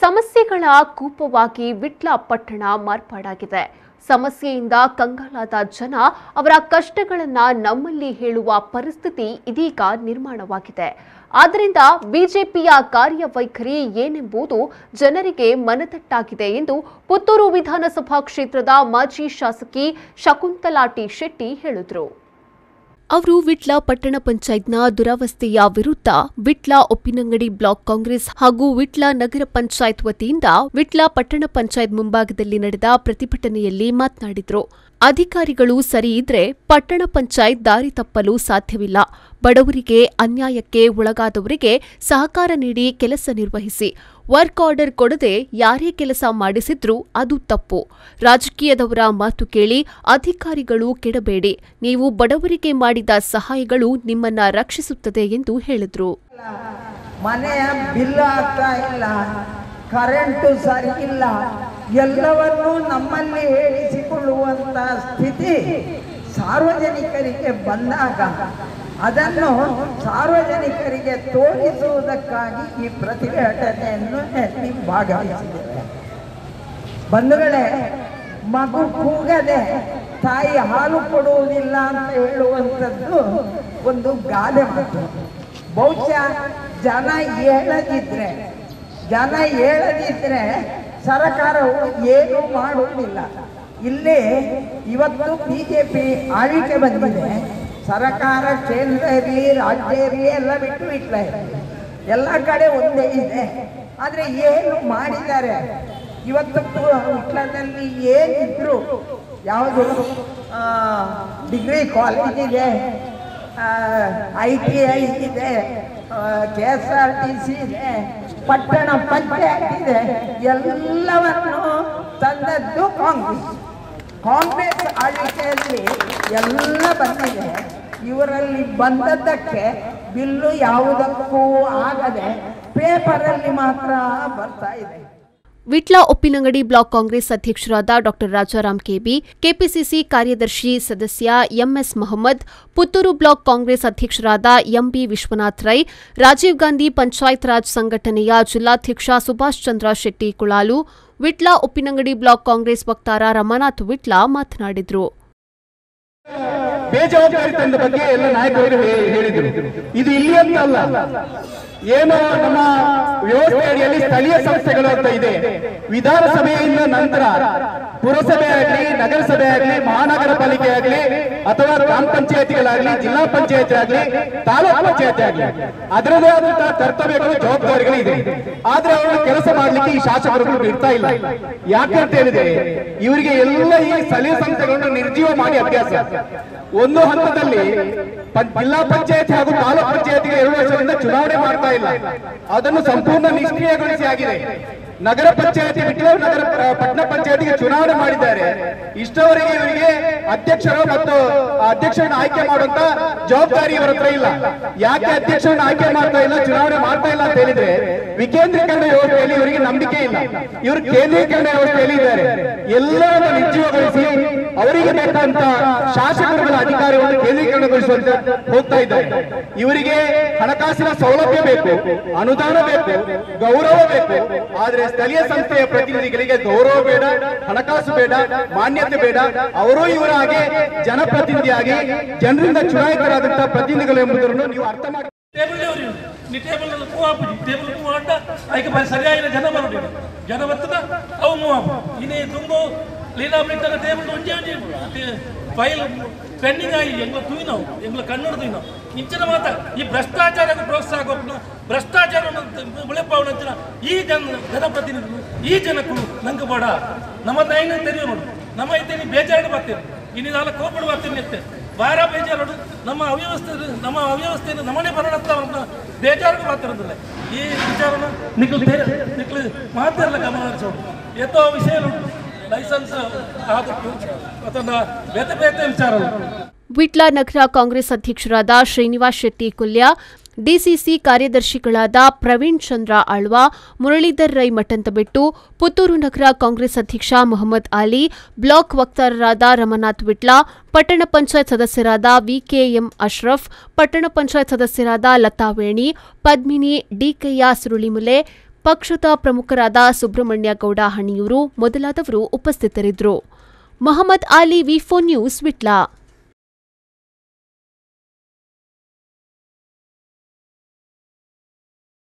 ಸಮಸ್ಯೆಗಳ ಕೂಪವಾಗಿ ವಿಟ್ಲ ಪಟ್ಟಣ ಮಾರ್ಪಾಡಾಗಿದೆ ಸಮಸ್ಯೆಯಿಂದ ಕಂಗಾಲಾದ ಜನ ಅವರ ಕಷ್ಟಗಳನ್ನ ನಮ್ಮಲ್ಲಿ ಹೇಳುವ ಪರಿಸ್ಥಿತಿ ಇದೀಗ ನಿರ್ಮಾಣವಾಗಿದೆ ಆದ್ದರಿಂದ ಬಿಜೆಪಿಯ ಕಾರ್ಯವೈಖರಿ ಏನೆಂಬುದು ಜನರಿಗೆ ಮನದಟ್ಟಾಗಿದೆ ಎಂದು ಪುತ್ತೂರು ವಿಧಾನಸಭಾ ಕ್ಷೇತ್ರದ ಮಾಜಿ ಶಾಸಕಿ ಶಕುಂತಲಾ ಟಿ ಶೆಟ್ಟಿ ಹೇಳಿದರು ಅವರು ವಿಟ್ಲ ಪಟ್ಟಣ ಪಂಚಾಯತ್ನ ದುರವಸ್ಥೆಯ ವಿರುದ್ಧ ವಿಟ್ಲ ಉಪ್ಪಿನಂಗಡಿ ಬ್ಲಾಕ್ ಕಾಂಗ್ರೆಸ್ ಹಾಗೂ ವಿಟ್ಲ ನಗರ ಪಂಚಾಯತ್ ವತಿಯಿಂದ ವಿಟ್ಲ ಪಟ್ಟಣ ಪಂಚಾಯತ್ ಮುಂಭಾಗದಲ್ಲಿ ನಡೆದ ಪ್ರತಿಭಟನೆಯಲ್ಲಿ ಮಾತನಾಡಿದರು ಅಧಿಕಾರಿಗಳು ಸರಿ ಇದ್ರೆ ಪಟ್ಟಣ ಪಂಚಾಯತ್ ದಾರಿ ತಪ್ಪಲು ಸಾಧ್ಯವಿಲ್ಲ ಬಡವರಿಗೆ ಅನ್ಯಾಯಕ್ಕೆ ಒಳಗಾದವರಿಗೆ ಸಹಕಾರ ನೀಡಿ ಕೆಲಸ ನಿರ್ವಹಿಸಿ ವರ್ಕ್ ಆರ್ಡರ್ ಕೊಡದೆ ಯಾರೇ ಕೆಲಸ ಮಾಡಿಸಿದ್ರೂ ಅದು ತಪ್ಪು ರಾಜಕೀಯದವರ ಮಾತು ಕೇಳಿ ಅಧಿಕಾರಿಗಳು ಕೆಡಬೇಡಿ ನೀವು ಬಡವರಿಗೆ ಮಾಡಿದ ಸಹಾಯಗಳು ನಿಮ್ಮನ್ನ ರಕ್ಷಿಸುತ್ತದೆ ಎಂದು ಹೇಳಿದ್ರು ಮನೆಯ ಬಿಲ್ ಆಗ್ತಾ ಇಲ್ಲ ಕರೆಂಟು ಸರಿ ಇಲ್ಲ ಎಲ್ಲವನ್ನೂ ನಮ್ಮಲ್ಲಿ ಹೇಳಿಸಿಕೊಳ್ಳುವಂತ ಸ್ಥಿತಿ ಸಾರ್ವಜನಿಕರಿಗೆ ಬಂದಾಗ ಅದನ್ನು ಸಾರ್ವಜನಿಕರಿಗೆ ತೋರಿಸುವುದಕ್ಕಾಗಿ ಈ ಪ್ರತಿಭಟನೆಯನ್ನು ಇಲ್ಲಿ ಭಾಗವಹಿಸಿದ್ದೇವೆ ಬಂಧುಗಳೇ ಮಗು ಕೂಗದೆ ತಾಯಿ ಹಾಲು ಕೊಡುವುದಿಲ್ಲ ಅಂತ ಹೇಳುವಂಥದ್ದು ಒಂದು ಗಾದೆ ಮಾತು ಬಹುಶಃ ಜನ ಹೇಳದಿದ್ರೆ ಜನ ಹೇಳದಿದ್ರೆ ಸರಕಾರವು ಏನು ಮಾಡುವುದಿಲ್ಲ ಇಲ್ಲಿ ಇವತ್ತು ಬಿ ಜೆ ಪಿ ಆಳ್ವಿಕೆ ಬಂದಿದೆ ಸರಕಾರ ಕೇಂದ್ರ ಇರಲಿ ರಾಜ್ಯ ಇರಲಿ ಎಲ್ಲ ಬಿಟ್ಟು ಇಟ್ಲ ಎಲ್ಲ ಕಡೆ ಒಂದೇ ಇದೆ ಆದರೆ ಏನು ಮಾಡಿದ್ದಾರೆ ಇವತ್ತು ವಿಟ್ಲದಲ್ಲಿ ಏನಿದ್ರು ಯಾವುದು ಡಿಗ್ರಿ ಕಾಲೇಜ್ ಇದೆ ಐ ಟಿ ಐ ಇದೆ K S R T C ಇದೆ ಪಟ್ಟಣ ಪಂಚಾಯತ್ ಇದೆ ಎಲ್ಲವನ್ನು ತಂದದ್ದು ಕಾಂಗ್ರೆಸ್ ಕಾಂಗ್ರೆಸ್ ಆಳ್ವಿಕೆಯಲ್ಲಿ ಎಲ್ಲ ಬಂದಿದೆ ಇವರಲ್ಲಿ ಬಂದದ್ದಕ್ಕೆ ಬಿಲ್ಲು ಯಾವುದಕ್ಕೂ ಆಗದೆ ಪೇಪರಲ್ಲಿ ಮಾತ್ರ ಬರ್ತಾ ಇದೆ ವಿಟ್ಲ ಉಪ್ಪಿನಂಗಡಿ ಬ್ಲಾಕ್ ಕಾಂಗ್ರೆಸ್ ಅಧ್ಯಕ್ಷರಾದ ಡಾ ರಾಜಾರಾಮ್ ಕೆಬಿ ಕೆಪಿಸಿಸಿ ಕಾರ್ಯದರ್ಶಿ ಸದಸ್ಯ MS Mohammed Puttur block Congress ಅಧ್ಯಕ್ಷರಾದ ಎಂಬಿ ವಿಶ್ವನಾಥ್ ರೈ ರಾಜೀವ್ ಗಾಂಧಿ ಪಂಚಾಯತ್ ರಾಜ್ ಸಂಘಟನೆಯ ಜಿಲ್ಲಾಧ್ಯಕ್ಷ ಸುಭಾಷ್ ಚಂದ್ರ ಶೆಟ್ಟಿ ಕುಳಾಲು ವಿಟ್ಲ ಉಪ್ಪಿನಂಗಡಿ ಬ್ಲಾಕ್ ಕಾಂಗ್ರೆಸ್ ವಕ್ತಾರ ರಮನಾಥ್ ವಿಟ್ಲ ಮಾತನಾಡಿದರು ಬೇಜವಾಬ್ದಾರಿತನದ ಬಗ್ಗೆ ಎಲ್ಲ ನಾಯಕರು ಹೇ- ಹೇಳಿದ್ರು ಇದು ಇಲ್ಲಿ ಅಂತ ಅಲ್ಲ ಏನು ನಮ್ಮ ವ್ಯವಸ್ಥೆ ಅಡಿಯಲ್ಲಿ ಸ್ಥಳೀಯ ಸಂಸ್ಥೆಗಳು ಅಂತ ಇದೆ ವಿಧಾನಸಭೆಯಿಂದ ನಂತರ ಪುರಸಭೆ ಆಗಲಿ ನಗರಸಭೆ ಆಗಲಿ ಮಹಾನಗರ ಪಾಲಿಕೆ ಆಗಲಿ ಅಥವಾ ಗ್ರಾಮ ಪಂಚಾಯತಿಗಳಾಗಲಿ ಜಿಲ್ಲಾ ಪಂಚಾಯತಿ ಆಗಲಿ ತಾಲೂಕು ಪಂಚಾಯತಿ ಆಗಲಿ ಅದರದೇ ಆದಂತಹ ಕರ್ತವ್ಯಗಳು ಜವಾಬ್ದಾರಿಗಳು ಇದೆ ಆದ್ರೆ ಅವರು ಕೆಲಸ ಮಾಡ್ಲಿಕ್ಕೆ ಈ ಶಾಸಕರುಗಳು ಬಿಡ್ತಾ ಇಲ್ಲ ಯಾಕೆ ಅಂತ ಹೇಳಿದ್ರೆ ಇವರಿಗೆ ಎಲ್ಲ ಈ ಸ್ಥಳೀಯ ಸಂಸ್ಥೆಗಳನ್ನು ನಿರ್ಜೀವ ಮಾಡಿ ಅಭ್ಯಾಸ ಒಂದು ಹಂತದಲ್ಲಿ ಪಂ- ಜಿಲ್ಲಾ ಪಂಚಾಯತ್ ಹಾಗೂ ತಾಲೂಕ್ ಪಂಚಾಯತಿಗೆ ಎರಡು ವರ್ಷದಿಂದ ಚುನಾವಣೆ ಮಾಡ್ತಾ ಇಲ್ಲ ಅದನ್ನು ಸಂಪೂರ್ಣ ನಿಷ್ಕ್ರಿಯಗೊಳಿಸಿ ಆಗಿದೆ ನಗರ ಪಂಚಾಯತಿ ಬಿಟ್ಟು ನಗರ ಆ, ಪಟ್ಟಣ ಪಂಚಾಯತಿಗೆ ಚುನಾವಣೆ ಮಾಡಿದ್ದಾರೆ ಇಷ್ಟವರೆಗೆ ಇವರಿಗೆ ಅಧ್ಯಕ್ಷರು ಮತ್ತು ಆ ಅಧ್ಯಕ್ಷರನ್ನ ಆಯ್ಕೆ ಮಾಡುವಂತ ಜವಾಬ್ದಾರಿ ಇವರ ಹತ್ರ ಇಲ್ಲ ಯಾಕೆ ಅಧ್ಯಕ್ಷರನ್ನ ಆಯ್ಕೆ ಮಾಡ್ತಾ ಇಲ್ಲ ಚುನಾವಣೆ ಮಾಡ್ತಾ ಇಲ್ಲ ಅಂತ ಹೇಳಿದ್ರೆ ವಿಕೇಂದ್ರೀಕರಣ ವ್ಯವಸ್ಥೆಯಲ್ಲಿ ಇವರಿಗೆ ನಂಬಿಕೆ ಇಲ್ಲ ಇವರು ಕೇಂದ್ರೀಕರಣ ವ್ಯವಸ್ಥೆಯಲ್ಲಿ ಇದ್ದಾರೆ ಎಲ್ಲರನ್ನು ನಿರ್ಜೀವಗೊಳಿಸಿ ಅವರಿಗೆ ಬೇಕಾದಂತ ಶಾಸಕರುಗಳ ಅಧಿಕಾರವನ್ನು ಕೇಂದ್ರೀಕರಣಗೊಳಿಸುವಂತೆ ಹೋಗ್ತಾ ಇದ್ದಾರೆ ಇವರಿಗೆ ಹಣಕಾಸಿನ ಸೌಲಭ್ಯ ಬೇಕು ಅನುದಾನ ಬೇಕು ಗೌರವ ಬೇಕು ಆದ್ರೆ ಸ್ಥಳೀಯ ಸಂಸ್ಥೆಯ ಪ್ರತಿನಿಧಿಗಳಿಗೆ ಗೌರವ ಬೇಡ ಹಣಕಾಸು ಬೇಡ ಮಾನ್ಯತೆ ಬೇಡ ಅವರು ಇವರ ಹಾಗೆ ಜನಪ್ರತಿನಿಧಿಯಾಗಿ ಜನರಿಂದ ಚುನಾಯಿತರಾದಂತಹ ಪ್ರತಿನಿಧಿಗಳು ಎಂಬುದನ್ನು ನೀವು ಅರ್ಥ ಮಾಡಿ ಟೇಬಲ್ ఎవరు నీ టేబుల్ మూవ్ ఆపు టేబుల్ మూవ్ అంట అయితే మరి సరి అయిన జన బరుడు జన వತ್ತದ ಅವು ಮೂವ್ ಆಪು ಇನೇ ತುಂಬು ಲೀಲಾ ಬಿಟ್ಟನ ಟೇಬಲ್ ಒಂಜೆ ಒಂಜೆ ಫೈಲ್ ಪೆಂಡಿಂಗ್ ಆಗಿ ಎಂಗ್ಲ ತೂಯಿನವು ಎಂಗ್ಲ ಕನ್ನಡ ತೂಯಿನವು ಇಂಚಿನ ಮಾತ ಈ ಭ್ರಷ್ಟಾಚಾರಕ್ಕೆ ಪ್ರೋತ್ಸಾಹ ಕೊಟ್ಟು ಭ್ರಷ್ಟಾಚಾರವನ್ನು ಬೆಳೆಪವನಂಚಿನ ಈ ಜನ ಜನಪ್ರತಿನಿಧಿಗಳು ಈ ಜನಕ್ಕೂ ನಂಗೆ ಬೇಡ ನಮ್ಮ ದೈನ ತೆರೆಯೋ ನೋಡು ನಮ್ಮ ಐತೆ ಬೇಜಾರು ಬರ್ತೇನೆ ಇನ್ನು ನಾಲ್ಕು ಕೋಪಡು ಬರ್ತೀನಿ ಅಂತ ವಾರ ಬೇಜಾರು ನಮ್ಮ ಅವ್ಯವಸ್ಥೆ ನಮ್ಮ ಅವ್ಯವಸ್ಥೆಯನ್ನು ನಮ್ಮನೆ ಬರೋಣಂತ ಬೇಜಾರು ಮಾತಾಡೋದಿಲ್ಲ ಈ ವಿಚಾರನ ನಿಖಲ್ ನಿಖಲ್ ಮಾತಾಡಲ್ಲ ಗಮನ ಹರಿಸೋದು ಎತ್ತೋ ವಿಷಯ ಲೈಸೆನ್ಸ್ ಆದಕ್ಕೆ ಅಥವಾ ಬೇತೆ ಬೇತೆ ವಿಚಾರ ವಿಟ್ಲ ನಗರ ಕಾಂಗ್ರೆಸ್ ಅಧ್ಯಕ್ಷರಾದ ಶ್ರೀನಿವಾಸ್ ಶೆಟ್ಟಿ ಕುಲ್ಯ ಡಿಸಿಸಿ ಕಾರ್ಯದರ್ಶಿಗಳಾದ ಪ್ರವೀಣ್ ಚಂದ್ರ ಆಳ್ವ ಮುರಳೀಧರ್ ರೈ ಮಠಂತಬೆಟ್ಟು ಪುತ್ತೂರು ನಗರ ಕಾಂಗ್ರೆಸ್ ಅಧ್ಯಕ್ಷ ಮೊಹಮ್ಮದ್ ಅಲಿ ಬ್ಲಾಕ್ ವಕ್ತಾರರಾದ ರಮನಾಥ್ ವಿಟ್ಲ ಪಟ್ಟಣ ಪಂಚಾಯತ್ ಸದಸ್ಯರಾದ ವಿಕೆಎಂ ಅಶ್ರಫ್ ಪಟ್ಟಣ ಪಂಚಾಯತ್ ಸದಸ್ಯರಾದ ಲತಾ ವೇಣಿ ಪದ್ಮಿನಿ ಡಿಕಯ್ಯ ಸುರುಳಿಮುಲೆ ಪಕ್ಷದ ಪ್ರಮುಖರಾದ ಸುಬ್ರಹ್ಮಣ್ಯ ಗೌಡ ಹಣಿಯೂರು ಮೊದಲಾದವರು ಉಪಸ್ಥಿತರಿದ್ದರು ಮೊಹಮ್ಮದ್ ಆಲಿ ವಿಫೋ ನ್ಯೂಸ್ ವಿಟ್ಲ